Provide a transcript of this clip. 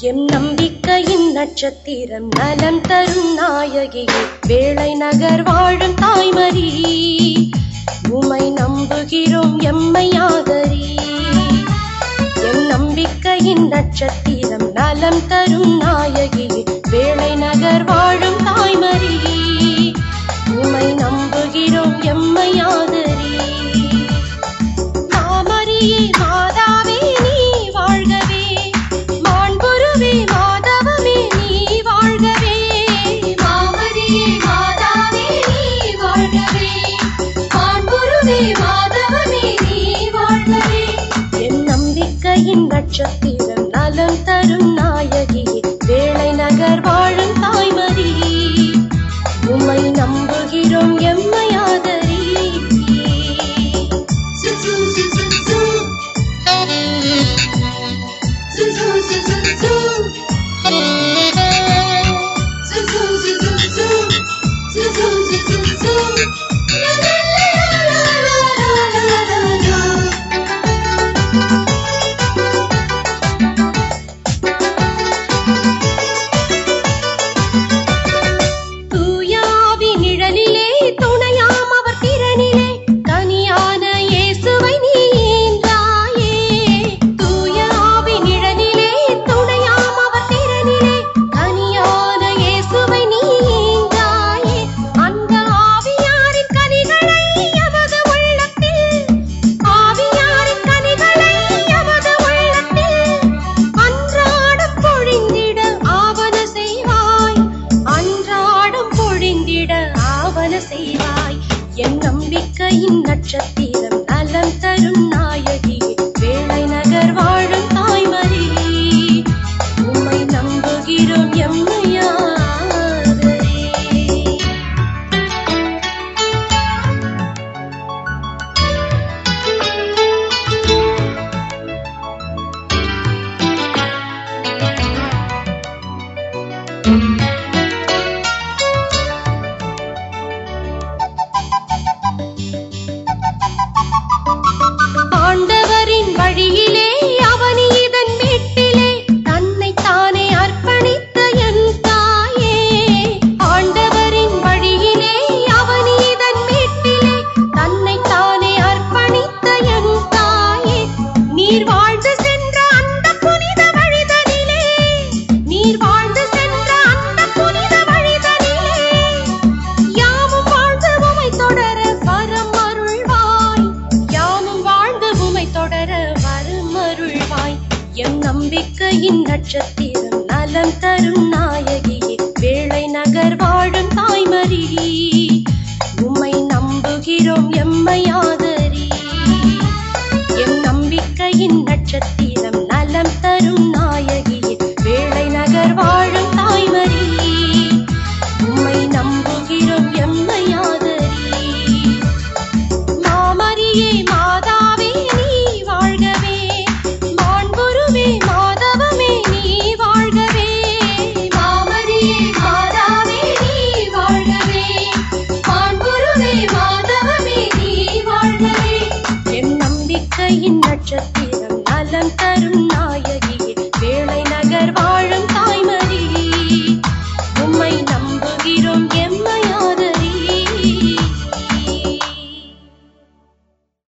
M நம்பிக்கையின் நட்சத்திரம் நலம் தரும் நாயகியே வேளை நகர் வாழும் தாய்மரி உமை நம்புகிறோம் எம்மை ஆதரி எம் நம்பிக்கையின் நட்சத்திரம் நலம் தரும் நாயகியே வேளை நகர் வாழும் தாய்மரி உமை நம்புகிறோம் எம்மை ஆதரி மாமரியே மாதாவே நீ வாழ்கவே மாண்புருவே மாதவமே நீ வாழ்கவே மாமரியே மாதாவே நீ வாழ்கவே மாண்புருவே மாதவமே நீ வாழ்கவே என் நம்பிக்கையின் நட்சத்திரம் நலம் தரும் நாயகியே வேளை நகர் வாழும் தாய்மரி உம்மை நம்புகிறோம் எம்மை ஆதரி சுசு சுசு சு சுசு சுசு சு சுசு சுசு சு சுசு சுசு சு லா லா லா லா லா லா லா லா தூயாவி நிழலிலே துணையாம் அவர் திறனிலே தனியான இயேசுவை நீ ஈன்றாயே தூயாவி நிழலிலே துணையாம் அவர் திறனிலே தனியான இயேசுவை நீ ஈன்றாயே அந்த ஆவியாரின் கனிகளை எமது உள்ளத்தில் ஆவியாரின் கனிகளை எமது உள்ளத்தில் அன்றாடம் பொழிந்திட ஆவன செய்வாய் அன்றாடம் பொழிந்திட ஆவன செய்வாய் என் நம்பிக்கையின் நட்சத்திரம் நலம் தரும் நாயகி வேளை நகர் வாழும் தாய்மரி உம்மை நம்புகிறோம் எம்மையாதரே ஆண்டவரின் வழியிலே அவனிதன் வீட்டிலே தன்னை தானே அர்ப்பணித்த என் தாயே ஆண்டவரின் வழியிலே அவனிதன் வீட்டிலே தன்னை தானே அர்ப்பணித்த என் தாயே நீர் வாழ்ந்து சென்ற அந்த புனித வழிதனிலே நீர் வாழ்ந்து சென்ற அந்த புனித வழிதனிலே யாமும் வாழ்ந்து உமை தொடர வரம் அருள்வாய் யாமும் வாழ்ந்து உமை தொடர வரம் அருள்வாய் எம் நம்பிக்கையின் நட்சத்திரம் நலம் தரும் நாயகியே வேளை நகர் வாழும் தாய்மரி உம்மை நம்புகிறோம் எம்மை ஆதரி எம் நம்பிக்கையின் நட்சத்திரம் நலம் தரும் நாயகியே வேளை நகர் வாழும் தாய்மரி உம்மை நம்புகிறோம் எம்மை ஆதரி மாமரியே மாதாவே நீ வாழ்கவே மாண்புருவே மாதவமே நீ வாழ்கவே மாமரியே மாதாவே நீ வாழ்கவே மாண்புருவே மாதவமே நீ வாழ்கவே என் நம்பிக்கையின் நட்சத்திரம் நலம் தரும் நாயகியே வேளை நகர் வாழும் தாய்மரி உம்மை நம்புகிறோம் எம்மை